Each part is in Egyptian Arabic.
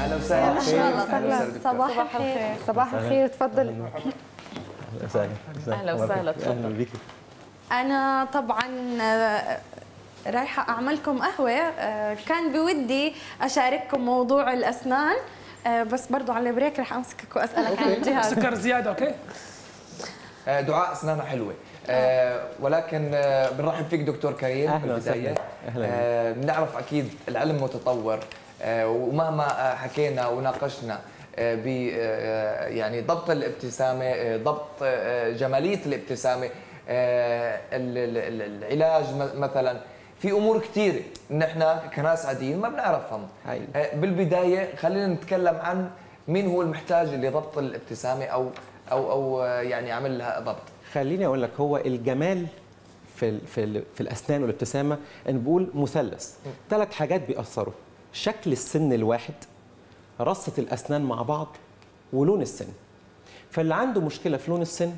اهلا وسهلا أهلا وسهلا. أهلا وسهلا دكتور. صباح الخير صباح الخير تفضل اهلا وسهلا أهلا وسهلا، تفضل. اهلا بيكي انا طبعا آه، رايحه اعملكم قهوه آه، كان بودي اشارككم موضوع الاسنان آه، بس برضو على البريك رح امسكك واسالك عن الجهاز سكر زياده اوكي آه، دعاء اسنانها حلوه آه، ولكن آه، بنرحب فيك دكتور كريم أهلا بالبدايه وسهلا. أهلا بك. آه، بنعرف اكيد العلم متطور آه، ومهما آه، حكينا وناقشنا آه، ب آه، يعني ضبط الابتسامه آه، ضبط آه، جماليه الابتسامه آه، ال- ال- ال- العلاج م- مثلا في امور كثيره نحن كناس عاديين ما بنعرفهم حقيقي. آه، بالبدايه خلينا نتكلم عن مين هو المحتاج لضبط الابتسامه او او او آه، يعني عمل لها ضبط خليني اقول لك هو الجمال في ال في ال في الاسنان والابتسامه ان بقول مثلث ثلاث حاجات بيأثروا شكل السن الواحد رصه الاسنان مع بعض ولون السن فاللي عنده مشكله في لون السن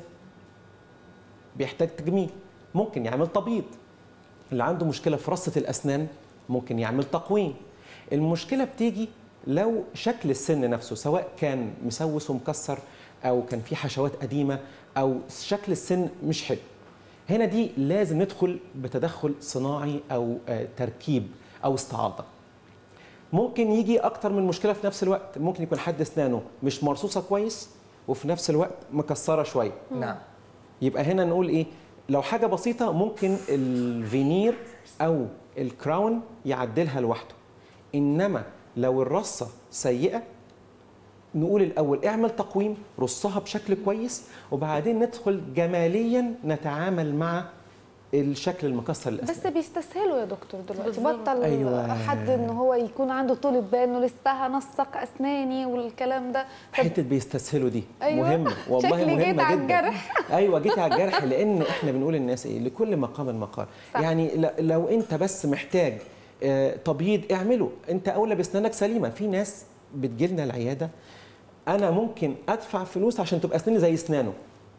بيحتاج تجميل ممكن يعمل تبييض اللي عنده مشكله في رصه الاسنان ممكن يعمل تقويم المشكله بتيجي لو شكل السن نفسه سواء كان مسوس ومكسر او كان في حشوات قديمه او شكل السن مش حلو هنا دي لازم ندخل بتدخل صناعي او آه، تركيب او استعاضه ممكن يجي اكتر من مشكله في نفس الوقت ممكن يكون حد اسنانه مش مرصوصه كويس وفي نفس الوقت مكسره شويه نعم يبقى هنا نقول ايه لو حاجه بسيطه ممكن الفينير او الكراون يعدلها لوحده انما لو الرصه سيئه نقول الاول اعمل تقويم رصها بشكل كويس وبعدين ندخل جماليا نتعامل مع الشكل المكسر للاسنان بس بيستسهلوا يا دكتور دلوقتي بالظبط. بطل أيوة. حد ان هو يكون عنده طول بال انه لسه هنسق اسناني والكلام ده طب حته بيستسهلوا دي أيوة. مهمه والله شكلي مهمه جيت على جدا الجرح. ايوه جيت على الجرح لان احنا بنقول للناس ايه لكل مقام مقال صح. يعني ل- لو انت بس محتاج آه، تبييض اعمله انت اولى باسنانك سليمه في ناس بتجيلنا العياده انا ممكن ادفع فلوس عشان تبقى اسناني زي اسنانه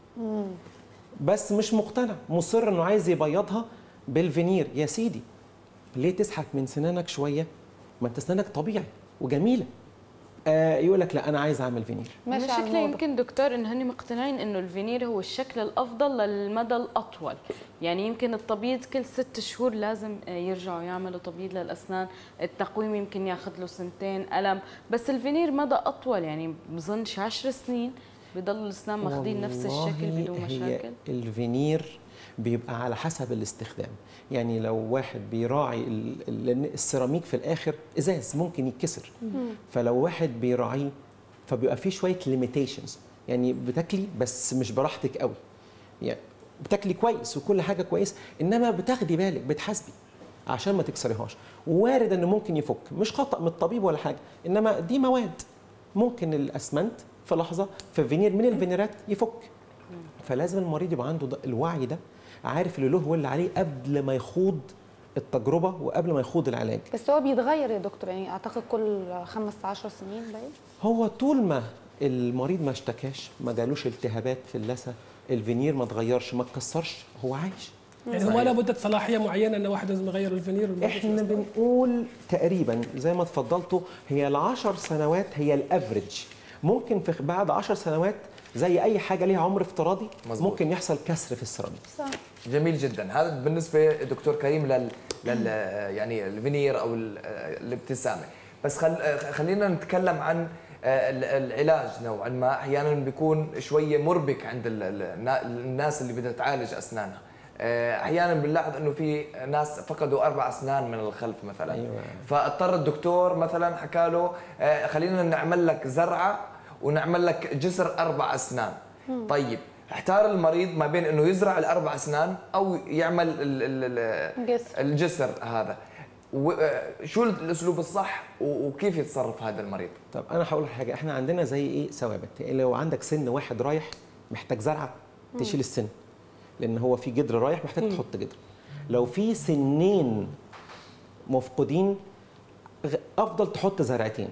بس مش مقتنع مصر انه عايز يبيضها بالفينير يا سيدي ليه تسحت من سنانك شويه ما انت اسنانك طبيعي وجميله آه يقول لك لا انا عايز اعمل فينير ماشي على شكله الموضة يمكن دكتور انه هن مقتنعين انه الفينير هو الشكل الافضل للمدى الاطول يعني يمكن التبييض كل ست شهور لازم آه، يرجعوا يعملوا تبييض للاسنان التقويم يمكن ياخذ له سنتين الم بس الفينير مدى اطول يعني بظنش عشر سنين بضل الاسنان ماخذين نفس والله الشكل بدون هي مشاكل الفينير بيبقى على حسب الاستخدام يعني لو واحد بيراعي ال- ال- لان السيراميك في الاخر ازاز ممكن يتكسر فلو واحد بيراعيه فبيبقى فيه شويه ليميتيشنز يعني بتاكلي بس مش براحتك قوي يعني بتاكلي كويس وكل حاجه كويس انما بتاخدي بالك بتحاسبي عشان ما تكسريهاش وارد انه ممكن يفك مش خطا من الطبيب ولا حاجه انما دي مواد ممكن الاسمنت في لحظه في فينير من الفينيرات يفك فلازم المريض يبقى عنده ده- الوعي ده عارف اللي له واللي عليه قبل ما يخوض التجربه وقبل ما يخوض العلاج بس هو بيتغير يا دكتور يعني اعتقد كل خمس عشر سنين باين هو طول ما المريض ما اشتكاش ما جالوش التهابات في اللثه الفينير ما اتغيرش ما اتكسرش هو عايش يعني هو له مده صلاحيه معينه ان واحد لازم يغير الفينير والموضوع احنا بنقول تقريبا زي ما اتفضلتوا هي العشر سنوات هي الافريج ممكن في بعد عشر سنوات زي اي حاجه ليها عمر افتراضي مظبوط. ممكن يحصل كسر في السيراميك صح جميل جدا هذا بالنسبه دكتور كريم لل, لل يعني الفينير او ال- الابتسامه بس خل... خلينا نتكلم عن ال- العلاج نوعا ما احيانا بيكون شويه مربك عند ال- ال- النا- الناس اللي بدها تعالج اسنانها احيانا بنلاحظ انه في ناس فقدوا اربع اسنان من الخلف مثلا أيوة. فاضطر الدكتور مثلا حكى له آه، خلينا نعمل لك زرعه ونعمل لك جسر اربع اسنان طيب احتار المريض ما بين انه يزرع الاربع اسنان او يعمل ال ال ال جسر. الجسر هذا و- آه، شو الاسلوب الصح و- وكيف يتصرف هذا المريض طب انا هقول لك حاجه احنا عندنا زي ايه ثوابت لو عندك سن واحد رايح محتاج زرعه تشيل السن لان هو في جدر رايح محتاج تحط جدر لو في سنين مفقودين غ- افضل تحط زرعتين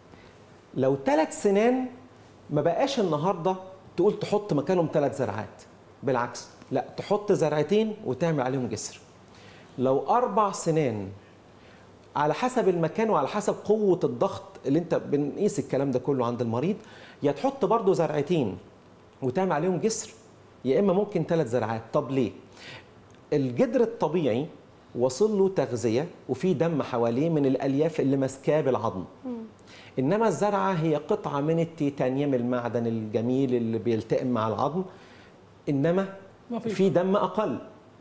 لو ثلاث سنان ما بقاش النهارده تقول تحط مكانهم ثلاث زرعات بالعكس لا تحط زرعتين وتعمل عليهم جسر لو اربع سنان على حسب المكان وعلى حسب قوه الضغط اللي انت بنقيس الكلام ده كله عند المريض يا تحط برضه زرعتين وتعمل عليهم جسر يا اما ممكن ثلاث زرعات طب ليه الجدر الطبيعي وصل له تغذيه وفي دم حواليه من الالياف اللي ماسكاه بالعظم انما الزرعه هي قطعه من التيتانيوم المعدن الجميل اللي بيلتئم مع العظم انما ما في في دم اقل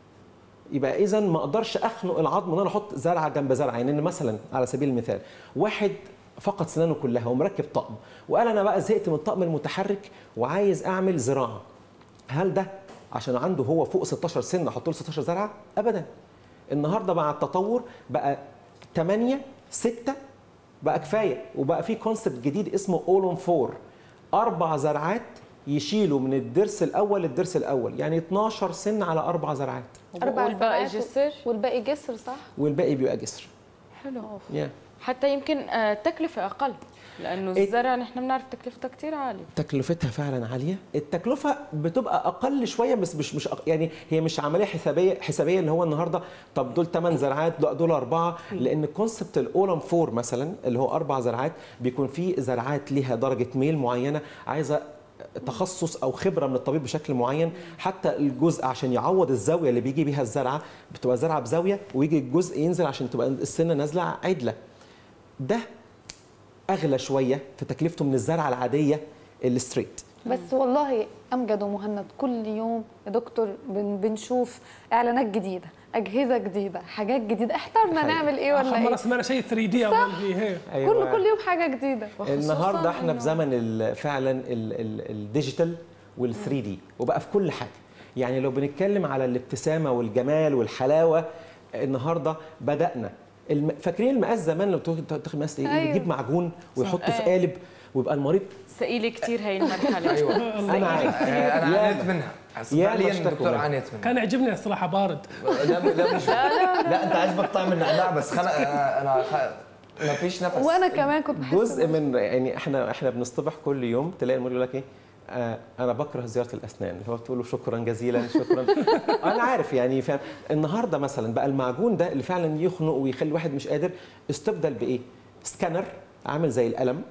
يبقى اذا ما اقدرش اخنق العظم ان انا احط زرعه جنب زرعه يعني إن مثلا على سبيل المثال واحد فقد سنانه كلها ومركب طقم وقال انا بقى زهقت من الطقم المتحرك وعايز اعمل زراعه هل ده عشان عنده هو فوق 16 سن احط له 16 زرعه ابدا النهارده مع التطور بقى 8 6 بقى كفايه وبقى في كونسبت جديد اسمه اولون 4 اربع زرعات يشيلوا من الضرس الاول للضرس الاول يعني 12 سن على اربع زرعات أربع والباقي ساعات جسر والباقي جسر صح؟ والباقي بيبقى جسر حلو yeah. حتى يمكن آه، تكلفة أقل لأنه إيه؟ الزرع نحن بنعرف تكلفتها كتير عالية تكلفتها فعلا عاليه التكلفه بتبقى اقل شويه بس مش مش أق- يعني هي مش عمليه حسابيه حسابيه اللي هو النهارده طب دول 8 زرعات لا دول اربعه لان كونسبت الاولم 4 مثلا اللي هو اربع زرعات بيكون في زرعات ليها درجه ميل معينه عايزه تخصص او خبره من الطبيب بشكل معين حتى الجزء عشان يعوض الزاويه اللي بيجي بيها الزرعه بتبقى زرعه بزاويه ويجي الجزء ينزل عشان تبقى السنه نازله عدله ده اغلى شويه في تكلفته من الزرعه العاديه الستريت بس والله امجد ومهند كل يوم يا دكتور بن بنشوف اعلانات جديده اجهزه جديده حاجات جديده احترنا حقيقي. نعمل ايه اخر ولا مره ايه سمعنا شيء 3 دي اول فيه هيك كل كل يوم حاجه جديده النهارده احنا في إنه- زمن ال- فعلا ال- ال- الديجيتال وال3 دي وبقى في كل حاجه يعني لو بنتكلم على الابتسامه والجمال والحلاوه النهارده بدانا الم... فاكرين المقاس زمان لو تاخد تاخد مقاس ايه أيوة. يجيب معجون ويحطه في أيوة. قالب ويبقى المريض ثقيلة كتير هي المرحلة ايوه انا عارف آه، انا يا- عانيت منها يا فعليا مشتكوا دكتور منها. عانيت منها كان يعجبني الصراحه بارد لا لا مش لا انت عاجبك طعم النعناع بس خلق انا خ- ما فيش نفس وانا كمان كنت بحس جزء بنفس- من يعني احنا احنا بنصطبح كل يوم تلاقي المريض يقول لك ايه آه انا بكره زياره الاسنان اللي هو تقول له شكرا جزيلا شكرا انا عارف يعني فاهم النهارده مثلا بقى المعجون ده اللي فعلا يخنق ويخلي الواحد مش قادر استبدل بايه سكانر عامل زي القلم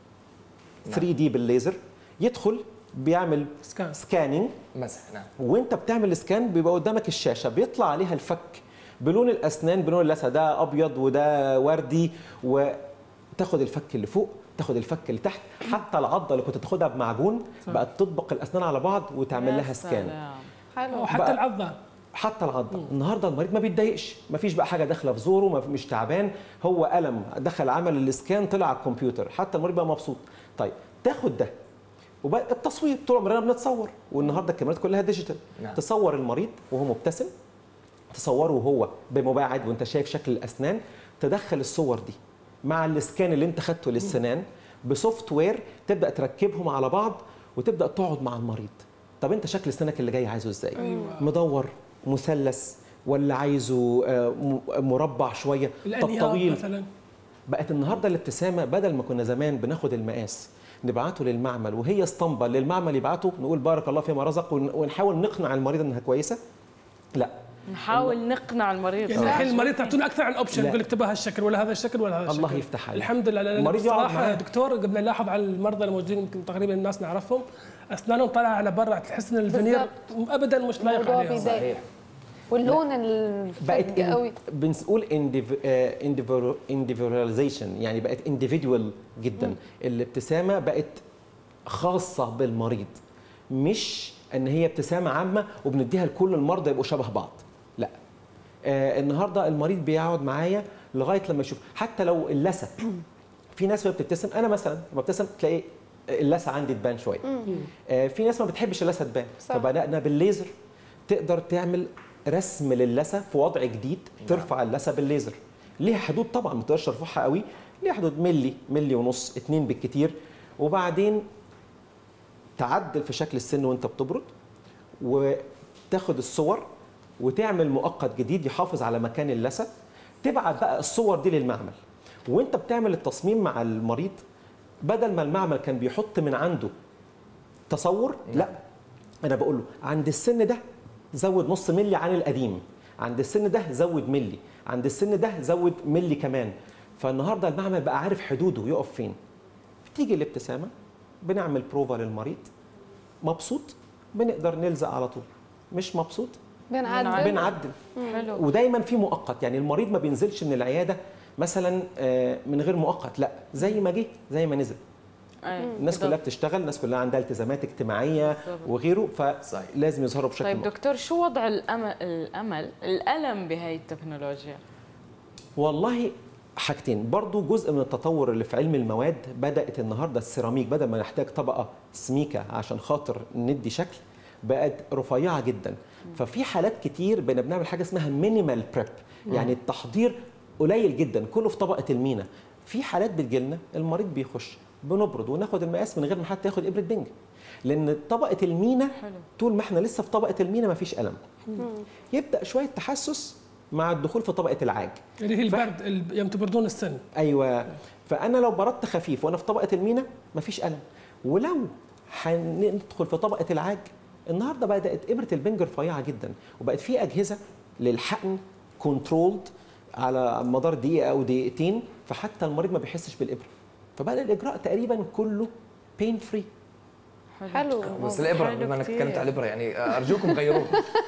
3 دي بالليزر يدخل بيعمل سكان سكاننج مسح نعم وانت بتعمل سكان بيبقى قدامك الشاشه بيطلع عليها الفك بلون الاسنان بلون اللثه ده ابيض وده وردي وتاخد الفك اللي فوق تاخد الفك اللي تحت حتى العضه اللي كنت تاخدها بمعجون بقت تطبق الاسنان على بعض وتعمل لها سكان حلو وحتى بقى- العضه حتى العضه النهارده المريض ما بيتضايقش ما فيش بقى حاجه داخله في زوره ما في- مش تعبان هو قلم دخل عمل الاسكان طلع على الكمبيوتر حتى المريض بقى مبسوط طيب تاخد ده وبقى التصوير طول عمرنا بنتصور والنهارده الكاميرات كلها ديجيتال نعم. تصور المريض وهو مبتسم تصوره وهو بمباعد وانت شايف شكل الاسنان تدخل الصور دي مع الاسكان اللي انت خدته للسنان بسوفت وير تبدا تركبهم على بعض وتبدا تقعد مع المريض طب انت شكل سنانك اللي جاي عايزه ازاي أيوة. مدور مثلث ولا عايزه آه، م- مربع شويه طب الانياب طويل مثلا بقت النهارده الابتسامه بدل ما كنا زمان بناخد المقاس نبعته للمعمل وهي اسطمبه للمعمل يبعته نقول بارك الله فيما رزق ون- ونحاول نقنع المريض انها كويسه لا نحاول نقنع المريض يعني الحين المريض تعطونا اكثر عن اوبشن لا. يقول لك تبغى هالشكل ولا هذا الشكل ولا هذا الشكل الله يفتح عليك الحمد لله لان المريض يقعد بصراحه معاه. دكتور قبل نلاحظ على المرضى الموجودين يمكن تقريبا الناس نعرفهم اسنانهم طالعه على برا تحس ان الفينير ابدا مش لايق الموضوع عليهم بيضايق صحيح واللون بقت الفج قوي بنقول individualization يعني بقت individual جدا الابتسامه بقت خاصه بالمريض مش ان هي ابتسامه عامه وبنديها لكل المرضى يبقوا شبه بعض لا آه النهارده المريض بيقعد معايا لغايه لما يشوف حتى لو اللثه في ناس وهي بتبتسم انا مثلا لما ابتسم تلاقي اللثه عندي تبان شويه آه في ناس ما بتحبش اللثه تبان صح. فبدانا بالليزر تقدر تعمل رسم للثه في وضع جديد ترفع اللثه بالليزر ليها حدود طبعا ما تقدرش ترفعها قوي ليها حدود ملي ملي ونص اتنين بالكتير وبعدين تعدل في شكل السن وانت بتبرد وتاخد الصور وتعمل مؤقت جديد يحافظ على مكان اللثه تبعت بقى الصور دي للمعمل وانت بتعمل التصميم مع المريض بدل ما المعمل كان بيحط من عنده تصور لا انا بقول له عند السن ده زود نص ملي عن القديم عند السن ده زود ملي عند السن ده زود ملي كمان فالنهارده المعمل بقى عارف حدوده يقف فين بتيجي الابتسامه بنعمل بروفا للمريض مبسوط بنقدر نلزق على طول مش مبسوط بنعدل بنعدل حلو ودايما في مؤقت يعني المريض ما بينزلش من العياده مثلا آه، من غير مؤقت لا زي ما جه زي ما نزل أي. الناس كلها بالضبط. بتشتغل الناس كلها عندها التزامات اجتماعيه بالضبط. وغيره صحيح. فلازم يظهروا بشكل طيب مؤقت. دكتور شو وضع الامل الامل الالم بهي التكنولوجيا والله حاجتين برضو جزء من التطور اللي في علم المواد بدات النهارده السيراميك بدل ما نحتاج طبقه سميكه عشان خاطر ندي شكل بقت رفيعه جدا ففي حالات كتير بقينا بنعمل حاجه اسمها مينيمال بريب يعني التحضير قليل جدا كله في طبقه المينا في حالات بتجيلنا المريض بيخش بنبرد وناخد المقاس من غير ما حتى ياخد ابره بنج لان طبقه المينا حلو. طول ما احنا لسه في طبقه المينا مفيش الم يبدا شويه تحسس مع الدخول في طبقه العاج اللي هي ف- البرد ال- يوم تبردون السن ايوه فانا لو بردت خفيف وانا في طبقه المينا مفيش الم ولو هندخل في طبقه العاج النهارده بدات ابره البنج رفيعه جدا وبقت في اجهزه للحقن كنترولد على مدار دقيقه او دقيقتين فحتى المريض ما بيحسش بالابره فبقى الاجراء تقريبا كله بين فري حلو بس الابره حلو بما انك كتير. تكلمت على الابره يعني ارجوكم غيروه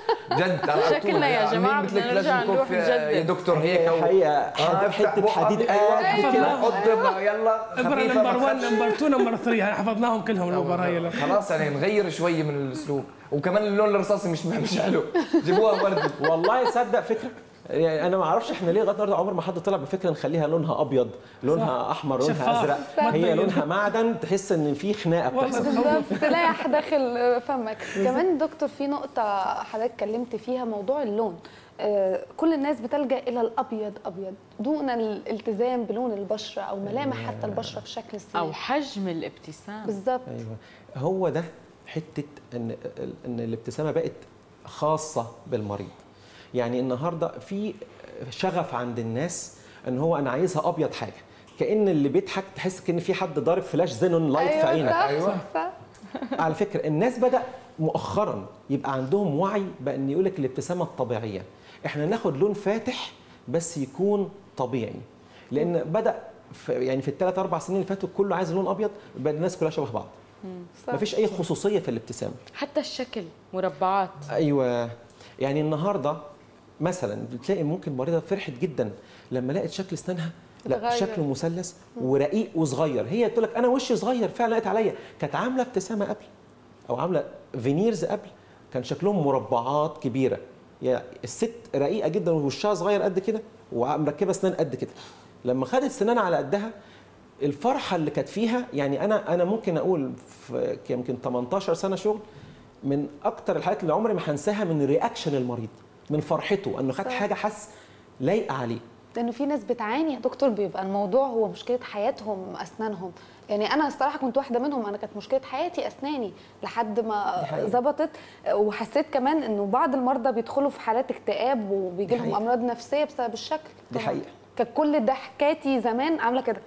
جد على طول. شكلنا يا عاملين جماعة مثلك بدنا لازم نرجع يكون نروح في- نجدد. يا دكتور هيك هي و- حقيقه آه، حد- افتح حته بقك. حديد ايوه قد كده حط ابره يلا ابره خفيفة، نمبر ما 1 تخافش. نمبر 2 نمبر 3 هاي حفظناهم كلهم النمبر هاي خلاص يعني نغير شوي من الاسلوب وكمان اللون الرصاصي مش مش حلو جيبوها وردي والله صدق فكره يعني انا ما اعرفش احنا ليه لغايه النهارده عمر ما حد طلع بفكره نخليها لونها ابيض لونها احمر لونها شفاف. ازرق صح. هي لونها معدن تحس ان في خناقه والله بتحصل بالظبط سلاح داخل فمك كمان دكتور في نقطة حضرتك اتكلمت فيها موضوع اللون آه، كل الناس بتلجأ إلى الأبيض أبيض دون الالتزام بلون البشرة أو ملامح حتى البشرة في شكل السنان او حجم الابتسام بالظبط ايوه هو ده حته ان ان الابتسامه بقت خاصه بالمريض يعني النهارده في شغف عند الناس ان هو انا عايزها ابيض حاجه كان اللي بيضحك تحس كان في حد ضارب فلاش زينون لايت في عينك صح أيوة. صح على فكره الناس بدا مؤخرا يبقى عندهم وعي بان يقول لك الابتسامه الطبيعيه احنا ناخد لون فاتح بس يكون طبيعي لان بدا في يعني في الثلاث اربع سنين اللي فاتوا كله عايز لون ابيض بقى الناس كلها شبه بعض صح. مفيش اي خصوصيه في الابتسامه حتى الشكل مربعات ايوه يعني النهارده مثلا بتلاقي ممكن مريضه فرحت جدا لما لقت شكل اسنانها لا اتغير. شكله مثلث ورقيق وصغير هي تقول لك انا وشي صغير فعلا لقيت عليا كانت عامله ابتسامه قبل او عامله فينيرز قبل كان شكلهم مربعات كبيره يعني الست رقيقه جدا ووشها صغير قد كده ومركبه اسنان قد كده لما خدت سنان على قدها الفرحه اللي كانت فيها يعني انا انا ممكن اقول في يمكن 18 سنه شغل من اكتر الحاجات اللي عمري ما هنساها من رياكشن المريض من فرحته انه خد صح. حاجه حس لايقه عليه لانه في ناس بتعاني يا دكتور بيبقى الموضوع هو مشكله حياتهم اسنانهم يعني انا الصراحه كنت واحده منهم انا كانت مشكله حياتي اسناني لحد ما دي حقيقة. ظبطت وحسيت كمان انه بعض المرضى بيدخلوا في حالات اكتئاب وبيجي دي لهم حقيقة. امراض نفسيه بسبب الشكل دي طبعاً. حقيقة. كانت كل ضحكاتي زمان عامله كده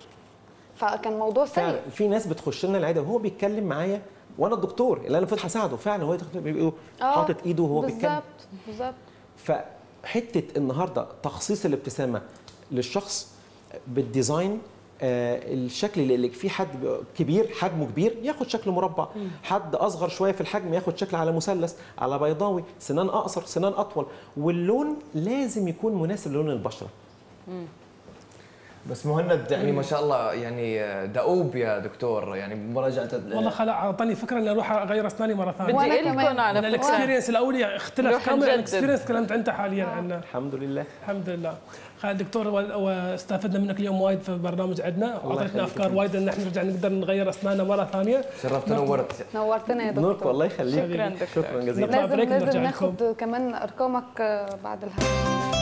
فكان موضوع سيء فعلا في ناس بتخش لنا العياده وهو بيتكلم معايا وانا الدكتور اللي انا المفروض هساعده فعلا هو يدخل بيبقوا آه، حاطط ايده وهو بيتكلم بالظبط بالظبط فحته النهارده تخصيص الابتسامه للشخص بالديزاين آه الشكل اللي اللي في حد بيبقى كبير حجمه كبير ياخد شكل مربع حد اصغر شويه في الحجم ياخد شكل على مثلث على بيضاوي سنان اقصر سنان اطول واللون لازم يكون مناسب للون البشره بس مهند يعني ما شاء الله يعني دؤوب يا دكتور يعني بمراجعه والله خلق اعطاني فكره اني اروح اغير اسناني مره ثانيه وأنا بدي كمان. لكم على أنا فكره الاكسبيرينس الاولي اختلف نروح كامل عن نجدد. الاكسبيرينس تكلمت انت حاليا عنه الحمد لله الحمد لله خالد دكتور و- واستفدنا منك اليوم وايد في البرنامج عندنا واعطيتنا يخليك. افكار وايد ان احنا نرجع نقدر نغير اسناننا مره ثانيه شرفت ونورت نورتنا يا نورك دكتور والله يخليك شكراً دكتور. شكرا جزيلا نطلع لازم بريك لازم ونرجع ناخد كمان ارقامك آه، بعد الهوا